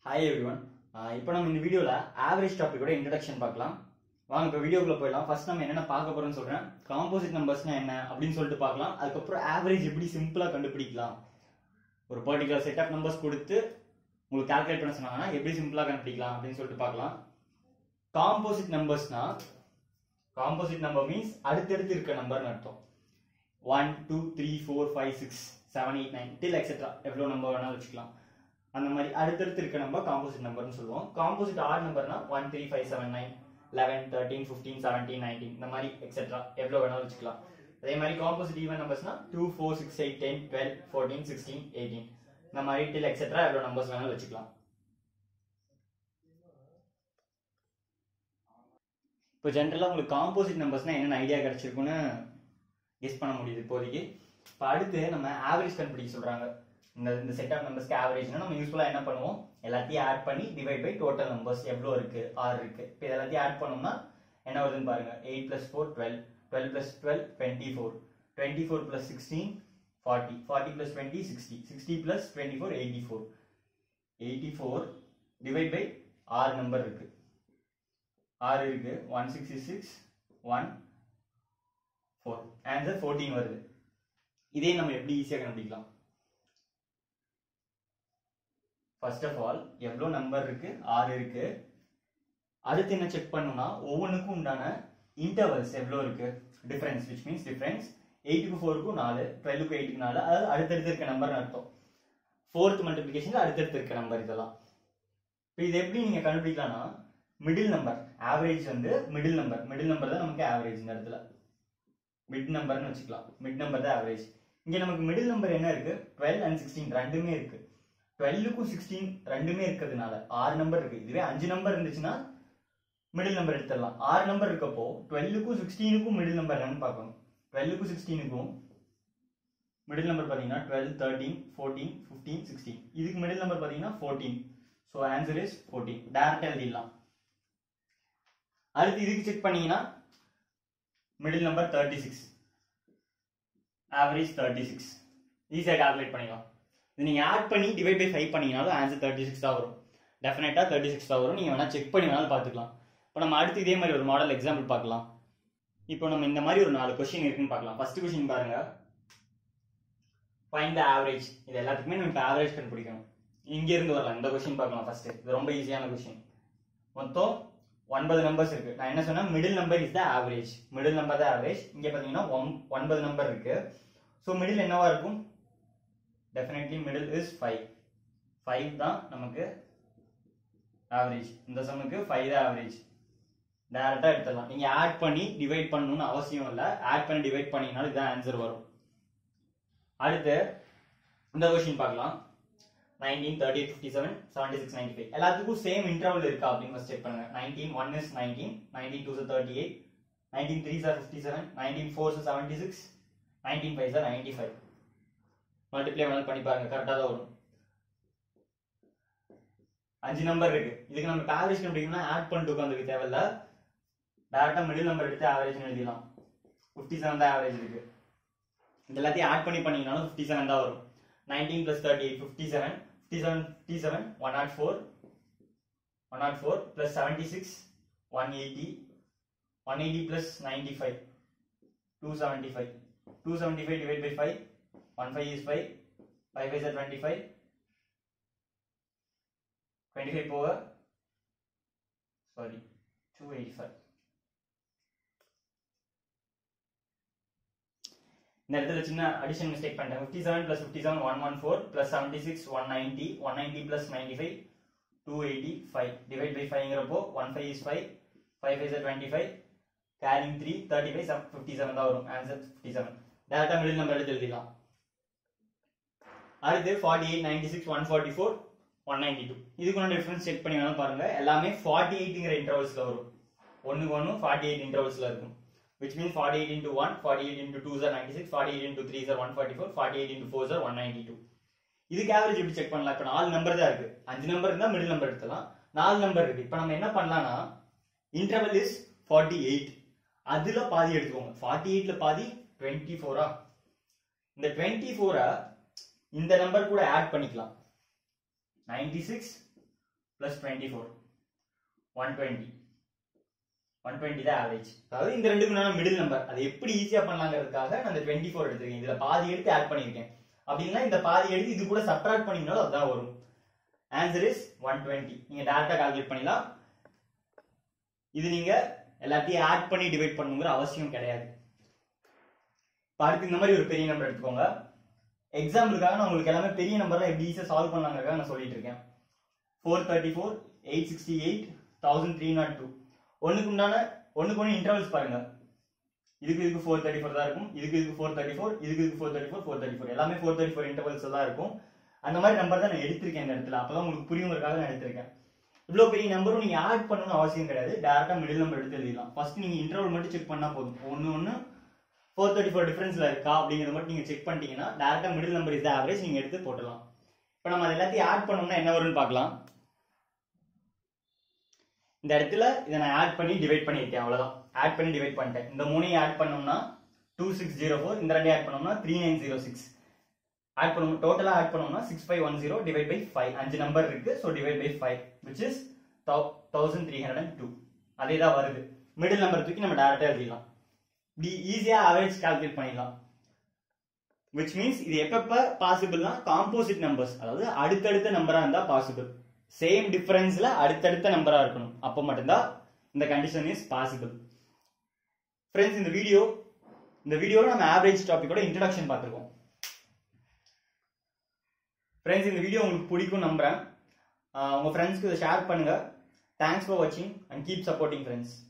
Hi everyone இப்போ நம்ம இந்த வீடியோவில் ஆவரேஜ் டாபிக்கோட இன்ட்ரடக்ஷன் பார்க்கலாம் வாங்க இப்போ வீடியோக்குள்ள போயிடலாம் ஃபர்ஸ்ட் நம்ம என்னென்ன பார்க்க போறோம்னு சொல்றேன் காம்போசிட் நம்பர்ஸ்னா என்ன அப்படின்னு சொல்லிட்டு பார்க்கலாம் அதுக்கப்புறம் ஆவரேஜ் எப்படி சிம்பிளாக கண்டுபிடிக்கலாம் ஒரு பர்டிகுலர் செட் ஆஃப் நம்பர்ஸ் கொடுத்து உங்களுக்கு கால்குலேட் பண்ண சொன்னாங்கன்னா எப்படி சிம்பிளாக கண்டுபிடிக்கலாம் அப்படின்னு சொல்லிட்டு பார்க்கலாம் காம்போசிட் நம்பர்ஸ்னா காம்போசிட் நம்பர் மீன்ஸ் அடுத்தடுத்து இருக்க நம்பர்னு அர்த்தம் one two three four five six seven eight nine till etcetera எவ்வளோ நம்பர் வேணாலும் வச்சுக்கலாம் அந்த மாதிரி அடுத்தடுத்து இருக்க நம்பர் காம்போசிட் நம்பர்னு சொல்லுவோம் காம்போசிட் ஆட் நம்பர்னா one three five seven nine eleven thirteen fifteen seventeen nineteen இந்த மாதிரி எக்ஸெட்ரா எவ்வளோ வேணாலும் வச்சுக்கலாம் அதே மாதிரி காம்போசிட் ஈவன் நம்பர்ஸ்னா two four six eight ten twelve fourteen sixteen eighteen இந்த மாதிரி டில் எக்ஸெட்ரா எவ்வளோ நம்பர்ஸ் வேணாலும் வச்சுக்கலாம் இப்போ ஜென்ரலாக உங்களுக்கு காம்போசிட் நம்பர்ஸ்னா என்னென்ன ஐடியா கிடைச்சிருக்குன்னு கெஸ் பண்ண முடியுது இப்போதைக்கு இப்போ அடுத்து நம்ம ஆவரேஜ் கண்டுபிடிக்க சொல்றாங்க இந்த இந்த செட் ஆஃப் நம்பர்ஸ்க்கு ஆவரேஜ்னா நம்ம யூஸ்ஃபுல்லாக என்ன பண்ணுவோம் எல்லாத்தையும் ஆட் பண்ணி டிவைட் பை டோட்டல் நம்பர்ஸ் எவ்வளோ இருக்கு ஆறு இருக்கு இப்போ இது எல்லாத்தையும் ஆட் பண்ணோம்னா என்ன வருதுன்னு பாருங்க eight plus four twelve twelve plus twelve twenty four twenty four plus sixteen forty forty plus twenty sixty sixty plus twenty four eighty four eighty four divide by ஆறு நம்பர் இருக்கு ஆறு இருக்கு one sixty six one four answer fourteen வருது இதே நம்ம எப்படி ஈஸியாக கண்டுபிடிக்கலாம் ஃபர்ஸ்ட் ஆஃப் ஆல் எவ்வளோ நம்பர் இருக்கு ஆறு இருக்கு அடுத்து என்ன செக் பண்ணணும்னா ஒவ்வொன்றுக்கும் உண்டான இன்டர்வல்ஸ் எவ்வளோ இருக்கு டிஃபரன்ஸ் விச் மீன்ஸ் டிஃபரன்ஸ் எயிட்டுக்கு ஃபோருக்கும் நாலு டுவெல்லுக்கு எயிட்டுக்கு நாலு அதாவது அடுத்தடுத்து இருக்க நம்பர்னு அர்த்தம் ஃபோர்த் மல்டிபிளிகேஷன் அடுத்தடுத்து இருக்க நம்பர் இதெல்லாம் இப்போ இது எப்படி நீங்க கண்டுபிடிக்கலாம்னா மிடில் நம்பர் ஆவரேஜ் வந்து மிடில் நம்பர் மிடில் நம்பர் தான் நமக்கு ஆவரேஜ் இந்த இடத்துல மிட் நம்பர்னு வச்சுக்கலாம் மிட் நம்பர் தான் ஆவரேஜ் இங்க நமக்கு மிடில் நம்பர் என்ன இருக்கு டுவெல் அண்ட் சிக்ஸ்டீன் ரெண்டுமே இருக்கு டுவெல்லுக்கும் சிக்ஸ்டீன் ரெண்டுமே இருக்கிறதுனால ஆறு நம்பர் இருக்கு இதுவே அஞ்சு நம்பர் இருந்துச்சுன்னா மிடில் நம்பர் எடுத்துடலாம் ஆறு நம்பர் இருக்கப்போ டுவெல்லுக்கும் சிக்ஸ்டீனுக்கும் மிடில் நம்பர் என்னன்னு பார்க்கணும் டுவெல்லுக்கும் சிக்ஸ்டீனுக்கும் மிடில் நம்பர் பார்த்தீங்கன்னா twelve thirteen fourteen fifteen sixteen இதுக்கு மிடில் நம்பர் பார்த்தீங்கன்னா fourteen so answer is fourteen டேரக்டாக எழுதிடலாம் அடுத்து இதுக்கு செக் பண்ணீங்கன்னா middle number thirty six average thirty six ஈஸியாக கால்குலேட் பண்ணிக்கலாம் இது நீங்கள் ஆட் பண்ணி டிவைட் பை ஃபைவ் பண்ணீங்கனாலும் ஆன்சர் தேர்ட்டி சிக்ஸ் தான் வரும் டெஃபினட்டாக தேர்ட்டி சிக்ஸ் தான் வரும் நீங்கள் வேணால் செக் பண்ணி வேணாலும் பார்த்துக்கலாம் இப்போ நம்ம அடுத்து இதே மாதிரி ஒரு மாடல் எக்ஸாம்பிள் பார்க்கலாம் இப்போ நம்ம இந்த மாதிரி ஒரு நாலு கொஸ்டின் இருக்குன்னு பார்க்கலாம் ஃபர்ஸ்ட் கொஸ்டின் பாருங்க ஃபைன் த ஆவரேஜ் இது எல்லாத்துக்குமே நம்ம இப்போ ஆவரேஜ் கண்டுபிடிக்கணும் இங்க இருந்து வரலாம் இந்த கொஸ்டின் பார்க்கலாம் ஃபர்ஸ்ட் இது ரொம்ப ஈஸியான கொஸ்டின் மொத்தம் ஒன்பது நம்பர்ஸ் இருக்கு நான் என்ன சொன்னா middle number is the average middle number தான் ஆவரேஜ் இங்க பாத்தீங்கன்னா ஒம்- ஒன்பது நம்பர் இருக்கு ஸோ மிடில் என்னவா இருக்கும் definitely middle is five five தான் நமக்கு ஆவரேஜ் இந்த சம்முக்கு ஃபைவ் தான் ஆவரேஜ் டேரக்டா எடுத்துடலாம் நீங்க ஆட் பண்ணி டிவைட் பண்ணணும்னு அவசியம் இல்லை ஆட் பண்ணி டிவைட் பண்ணீங்கனாலும் இதான் ஆன்சர் வரும் அடுத்து இந்த கொஸ்டின் பார்க்கலாம் nineteen thirty eight fifty seven seventy six ninety five எல்லாத்துக்கும் சேம் இன்டர்வல் இருக்கா அப்படின்னு ஃபர்ஸ்ட் செக் பண்ணுங்க nineteen one is nineteen nineteen two are thirty eight nineteen three are fifty seven nineteen four are seventy six nineteen five are ninety five multiply வேணாலும் பண்ணி பாருங்க கரெக்டாக தான் வரும் அஞ்சு நம்பர் இருக்கு இதுக்கு நம்ம ஆவரேஜ் கண்டுபிடிக்கணும்னா ஆட் பண்ணிட்டு உட்காந்துருக்கு தேவையில்ல டேரக்டா மிடில் நம்பர் எடுத்து ஆவரேஜ் எழுதிடலாம் ஃபிஃப்டி செவன் தான் ஆவரேஜ் இருக்கு இது எல்லாத்தையும் ஆட் பண்ணி பண்ணீங்கனாலும் ஃபிஃப்டி செவன் தான் வரும் nineteen plus thirty eight fifty seven fifty seven fifty seven one naught four one naught four plus seventy six one eighty one eighty plus ninety five two seventy five two seventy five divide by five one five is five five five are twenty five twenty five போக sorry two eighty five இந்த இடத்துல சின்ன addition mistake பண்ணிட்டேன் fifty seven plus fifty seven one one four plus seventy six one ninety one ninety plus ninety five two eighty five divide by ஃபைவ்ங்கிறப்போ one five is five five five are twenty five carrying three thirty five fifty seven தான் வரும் answer fifty seven டேரக்டாக middle number எடுத்து எழுதிடலாம் அடுத்து forty eight ninety six one forty four one ninety two இதுக்குள்ள difference check பண்ணி வேணாலும் பாருங்க எல்லாமே ஃபார்ட்டி எயிட்டுங்கிற இன்டர்வல்ஸ்ல வரும் ஒன்னுக்கு ஒன்று ஃபார்ட்டி எயிட் இன்டர்வல்ஸ்ல இருக்கும் which means 48 into 1, 48 into 2 is 96, 48 into 3 is 144, 48 into 4 is 192. இதுக்கு ஆவரேஜ் எப்படி செக் பண்ணலாம் இப்போ நாலு நம்பர் தான் இருக்கு அஞ்சு நம்பர் இருந்தா மிடில் நம்பர் எடுத்துலாம் நாலு நம்பர் இருக்கு இப்போ நம்ம என்ன பண்ணலாம்னா இன்டர்வல் இஸ் 48 அதுல பாதி எடுத்துக்கோங்க 48 ல பாதி 24 ஆ இந்த 24 ஆ இந்த நம்பர் கூட ஆட் பண்ணிக்கலாம் 96 plus twenty four one twenty one twenty தான் ஆவரேஜ் அதாவது இந்த ரெண்டுக்குண்டான மிடில் நம்பர் அது எப்படி ஈஸியாக பண்ணலாங்கிறதுக்காக நான் இந்த டுவெண்ட்டி ஃபோர் எடுத்திருக்கேன் இதில் பாதி எடுத்து ஆட் பண்ணியிருக்கேன் அப்படின்னா இந்த பாதி எடுத்து இது கூட சப்ட்ராக்ட் பண்ணிங்கனாலும் அதுதான் வரும் ஆன்சர் இஸ் ஒன் டுவெண்ட்டி நீங்கள் டேரெக்டாக கால்குலேட் பண்ணிடலாம் இது நீங்கள் எல்லாத்தையும் ஆட் பண்ணி டிவைட் பண்ணுங்கிற அவசியம் கிடையாது இப்போ அடுத்து இந்த மாதிரி ஒரு பெரிய நம்பர் எடுத்துக்கோங்க எக்ஸாம்பிளுக்காக நான் உங்களுக்கு எல்லாமே பெரிய நம்பர்லாம் எப்படி ஈஸியாக சால்வ் பண்ணலாங்கிறதுக்காக நான் சொல்லிட்டு இருக்கேன் four thirty four eight sixty eight thousand three naught two ஒன்றுக்கு உண்டான ஒன்றுக்கு ஒன்று இன்டர்வல்ஸ் பாருங்க இதுக்கு இதுக்கு ஃபோர் தேர்ட்டி ஃபோர் தான் இருக்கும் இதுக்கு இதுக்கு ஃபோர் தேர்ட்டி ஃபோர் இதுக்கு இதுக்கு four thirty four four thirty four எல்லாமே ஃபோர் தேர்ட்டி ஃபோர் இன்டர்வல்ஸ் தான் இருக்கும் அந்த மாதிரி நம்பர் தான் நான் எடுத்திருக்கேன் இந்த இடத்துல அப்பதான் உங்களுக்கு புரியுங்கிறதுக்காக நான் எடுத்திருக்கேன் இவ்வளோ பெரிய நம்பரும் நீங்கள் ஆட் பண்ணணும்னு அவசியம் கிடையாது டேரெக்டாக மிடில் நம்பர் எடுத்து எழுதிடலாம் ஃபர்ஸ்ட் நீங்கள் இன்டர்வல் மட்டும் செக் பண்ணால் போதும் ஒன்று ஒன்று ஃபோர் தேர்ட்டி ஃபோர் டிஃபரன்ஸில் இருக்கா அப்படிங்கிறத மட்டும் நீங்கள் செக் பண்ணிட்டீங்கன்னா டேரெக்டாக மிடில் நம்பர் இஸ் ஆவரேஜ் நீங்கள் எடுத்து போட்டலாம் இப்போ நம்ம அது எல்லாத்தையும் ஆட் பண்ணோம்னா என்ன வரும்னு பார்க்கலாம் இந்த இடத்துல இதை நான் ஆட் பண்ணி டிவைட் பண்ணியிருக்கேன் அவ்வளோதான் ஆட் பண்ணி டிவைட் பண்ணிட்டேன் இந்த மூணையும் ஆட் பண்ணோம்னா டூ சிக்ஸ் ஜீரோ ஃபோர் இந்த ரெண்டையும் ஆட் பண்ணோம்னா three nine zero six add பண்ணணும் டோட்டலாக ஆட் பண்ணோம்னா six five one zero divide by five அஞ்சு நம்பர் இருக்கு so divide by five which is thousand three hundred and two அதே தான் வருது மிடில் நம்பர் தூக்கி நம்ம டேரெக்டாக எழுதிடலாம் இப்படி ஈஸியாக ஆவரேஜ் கால்குலேட் பண்ணிடலாம் விச் மீன்ஸ் இது எப்பப்ப பாசிபிள்னா காம்போசிட் நம்பர்ஸ் அதாவது அடுத்தடுத்த நம்பரா இருந்தா பாசிபிள் சேம் டிஃபரன்ஸ்ல அடுத்தடுத்த நம்பரா இருக்கணும் அப்போ மட்டும்தான் இந்த கண்டிஷன் இஸ் பாசிபிள் ஃப்ரெண்ட்ஸ் இந்த வீடியோ இந்த வீடியோவில் நம்ம ஆவரேஜ் டாபிக்கோட இன்ட்ரடக்ஷன் பார்த்துருக்கோம் ஃப்ரெண்ட்ஸ் இந்த வீடியோ உங்களுக்கு பிடிக்கும் நம்புறேன் ஆஹ் உங்க ஃப்ரெண்ட்ஸ்க்கு இதை ஷேர் பண்ணுங்க தேங்க்ஸ் ஃபார் வாட்சிங் அண்ட் கீப் சப்போர்ட்டிங் ஃப்ரெண்ட்ஸ்